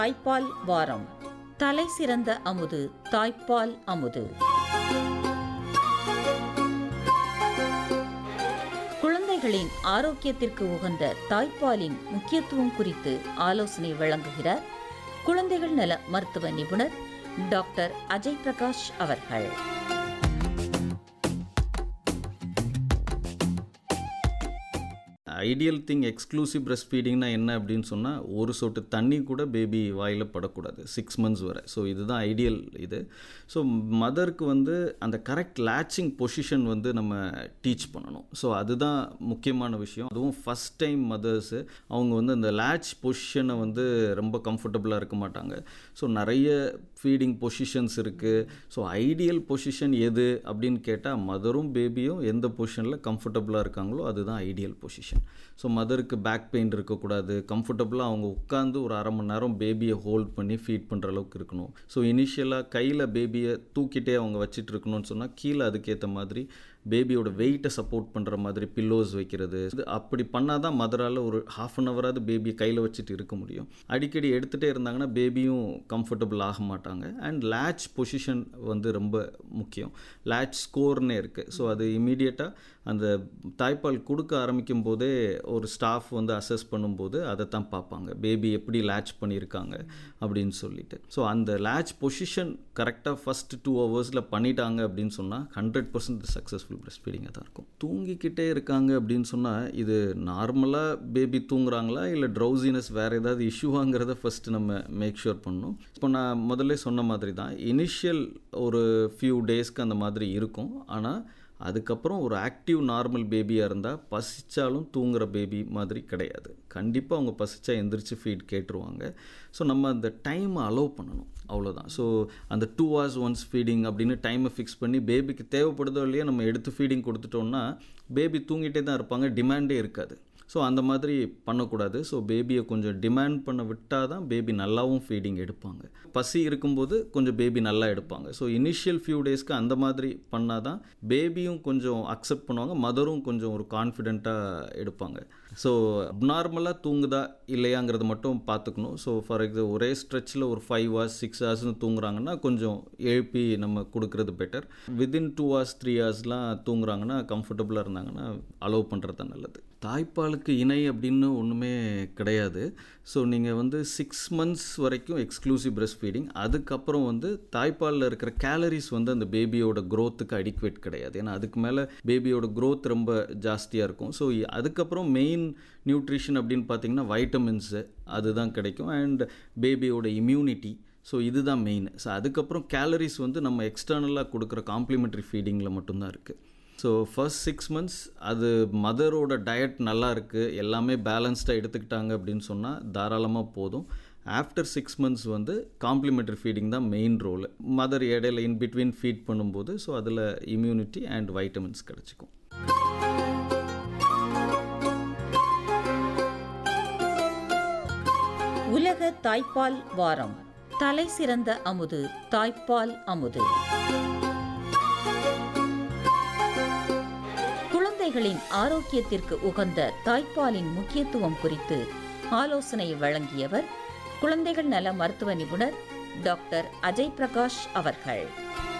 தாய்ப்பால் வாரம் தலை சிறந்த அமுது தாய்ப்பால் அமுது குழந்தைகளின் ஆரோக்கியத்திற்கு உகந்த தாய்ப்பாலின் முக்கியத்துவம் குறித்து ஆலோசனை வழங்குகிறார் குழந்தைகள் நல மருத்துவ நிபுணர் டாக்டர் அஜய் பிரகாஷ் அவர்கள் ஐடியல் திங் எக்ஸ்க்ளூசிவ் பிரஸ்ட் ஃபீடிங்னா என்ன அப்படின்னு சொன்னால் ஒரு சொட்டு தண்ணி கூட பேபி வாயில் படக்கூடாது சிக்ஸ் மந்த்ஸ் வரை ஸோ இதுதான் ஐடியல் இது ஸோ மதருக்கு வந்து அந்த கரெக்ட் லேச்சிங் பொசிஷன் வந்து நம்ம டீச் பண்ணணும் ஸோ அதுதான் முக்கியமான விஷயம் அதுவும் ஃபஸ்ட் டைம் மதர்ஸு அவங்க வந்து அந்த லேட்ச் பொசிஷனை வந்து ரொம்ப கம்ஃபர்டபுளாக இருக்க மாட்டாங்க ஸோ நிறைய ஃபீடிங் பொசிஷன்ஸ் இருக்குது ஸோ ஐடியல் பொசிஷன் எது அப்படின்னு கேட்டால் மதரும் பேபியும் எந்த பொசிஷனில் கம்ஃபர்டபுளாக இருக்காங்களோ அதுதான் ஐடியல் பொசிஷன் ஸோ மதருக்கு பேக் பெயின் இருக்கக்கூடாது கம்ஃபர்டபுளாக அவங்க உட்காந்து ஒரு அரை மணி நேரம் பேபியை ஹோல்ட் பண்ணி ஃபீட் பண்ணுற அளவுக்கு இருக்கணும் ஸோ இனிஷியலாக கையில் பேபியை தூக்கிட்டே அவங்க வச்சுட்டு இருக்கணும்னு சொன்னால் கீழே அதுக்கேற்ற மாதிரி பேபியோட வெயிட்டை சப்போர்ட் பண்ணுற மாதிரி பில்லோஸ் வைக்கிறது இது அப்படி பண்ணால் தான் மதரால் ஒரு ஹாஃப் அன் ஹவராவது பேபியை கையில் வச்சுட்டு இருக்க முடியும் அடிக்கடி எடுத்துகிட்டே இருந்தாங்கன்னா பேபியும் கம்ஃபர்டபுள் ஆக மாட்டாங்க அண்ட் லேட்ச் பொசிஷன் வந்து ரொம்ப முக்கியம் லேட்ச் ஸ்கோர்னே இருக்குது ஸோ அது இமீடியட்டாக அந்த தாய்ப்பால் கொடுக்க ஆரம்பிக்கும் போதே ஒரு ஸ்டாஃப் வந்து அசஸ் பண்ணும்போது அதை தான் பார்ப்பாங்க பேபி எப்படி லேட்ச் பண்ணியிருக்காங்க அப்படின்னு சொல்லிட்டு ஸோ அந்த லேட்ச் பொசிஷன் கரெக்டாக ஃபஸ்ட் டூ ஹவர்ஸில் பண்ணிட்டாங்க அப்படின்னு சொன்னால் ஹண்ட்ரட் பர்சன்ட் சக்ஸஸ்ஃபுல் பிரஸ்ட் ஃபீடிங்காக தான் இருக்கும் தூங்கிக்கிட்டே இருக்காங்க அப்படின்னு சொன்னால் இது நார்மலாக பேபி தூங்குறாங்களா இல்லை ட்ரௌசினஸ் வேறு ஏதாவது இஷ்யூவாங்கிறத ஃபஸ்ட்டு நம்ம மேக் ஷூர் பண்ணணும் இப்போ நான் முதல்ல சொன்ன மாதிரி தான் இனிஷியல் ஒரு ஃபியூ டேஸ்க்கு அந்த மாதிரி இருக்கும் ஆனால் அதுக்கப்புறம் ஒரு ஆக்டிவ் நார்மல் பேபியாக இருந்தால் பசிச்சாலும் தூங்குற பேபி மாதிரி கிடையாது கண்டிப்பாக அவங்க பசிச்சா எந்திரிச்சு ஃபீட் கேட்டுருவாங்க ஸோ நம்ம அந்த டைமை அலோவ் பண்ணணும் அவ்வளோதான் ஸோ அந்த டூ ஹவர்ஸ் ஒன்ஸ் ஃபீடிங் அப்படின்னு டைமை ஃபிக்ஸ் பண்ணி பேபிக்கு தேவைப்படுதோ இல்லையா நம்ம எடுத்து ஃபீடிங் கொடுத்துட்டோம்னா பேபி தூங்கிட்டே தான் இருப்பாங்க டிமாண்டே இருக்காது ஸோ அந்த மாதிரி பண்ணக்கூடாது ஸோ பேபியை கொஞ்சம் டிமாண்ட் பண்ண விட்டால் தான் பேபி நல்லாவும் ஃபீடிங் எடுப்பாங்க பசி இருக்கும்போது கொஞ்சம் பேபி நல்லா எடுப்பாங்க ஸோ இனிஷியல் ஃபியூ டேஸ்க்கு அந்த மாதிரி பண்ணால் தான் பேபியும் கொஞ்சம் அக்செப்ட் பண்ணுவாங்க மதரும் கொஞ்சம் ஒரு கான்ஃபிடெண்ட்டாக எடுப்பாங்க ஸோ அப்நார்மலாக தூங்குதா இல்லையாங்கிறத மட்டும் பார்த்துக்கணும் ஸோ ஃபார் எக்ஸாம்பிள் ஒரே ஸ்ட்ரெச்சில் ஒரு ஃபைவ் ஹவர்ஸ் சிக்ஸ் ஹவர்ஸ்னு தூங்குறாங்கன்னா கொஞ்சம் எழுப்பி நம்ம கொடுக்குறது better within two hours three ஹவர்ஸ்லாம் தூங்குறாங்கன்னா கம்ஃபர்டபுளாக இருந்தாங்கன்னா அலோவ் பண்ணுறது தான் நல்லது தாய்ப்பாலுக்கு இணை அப்படின்னு ஒன்றுமே கிடையாது ஸோ நீங்கள் வந்து சிக்ஸ் மந்த்ஸ் வரைக்கும் எக்ஸ்க்ளூசிவ் பிரஸ்ட் ஃபீடிங் அதுக்கப்புறம் வந்து தாய்ப்பாலில் இருக்கிற கேலரிஸ் வந்து அந்த பேபியோட க்ரோத்துக்கு அடிக்குவேட் கிடையாது ஏன்னா அதுக்கு மேலே பேபியோட க்ரோத் ரொம்ப ஜாஸ்தியாக இருக்கும் ஸோ அதுக்கப்புறம் மெயின் நியூட்ரிஷன் அப்படின்னு பார்த்தீங்கன்னா வைட்டமின்ஸு அதுதான் கிடைக்கும் அண்ட் பேபியோட இம்யூனிட்டி ஸோ இதுதான் மெயின் ஸோ அதுக்கப்புறம் கேலரிஸ் வந்து நம்ம எக்ஸ்டர்னலாக கொடுக்குற காம்ப்ளிமெண்ட்ரி ஃபீடிங்கில் மட்டும்தான் இருக்குது ஸோ ஃபர்ஸ்ட் சிக்ஸ் மந்த்ஸ் அது மதரோட டயட் நல்லா இருக்குது எல்லாமே பேலன்ஸ்டாக எடுத்துக்கிட்டாங்க அப்படின்னு சொன்னால் தாராளமாக போதும் ஆஃப்டர் சிக்ஸ் மந்த்ஸ் வந்து காம்ப்ளிமெண்ட்ரி ஃபீடிங் தான் மெயின் ரோல் மதர் இடையில இன் பிட்வீன் ஃபீட் பண்ணும்போது ஸோ அதில் இம்யூனிட்டி அண்ட் வைட்டமின்ஸ் கிடச்சிக்கும் உலக தாய்ப்பால் வாரம் தலை சிறந்த அமுது தாய்ப்பால் அமுது குழந்தைகளின் ஆரோக்கியத்திற்கு உகந்த தாய்ப்பாலின் முக்கியத்துவம் குறித்து ஆலோசனை வழங்கியவர் குழந்தைகள் நல மருத்துவ நிபுணர் டாக்டர் அஜய் பிரகாஷ் அவர்கள்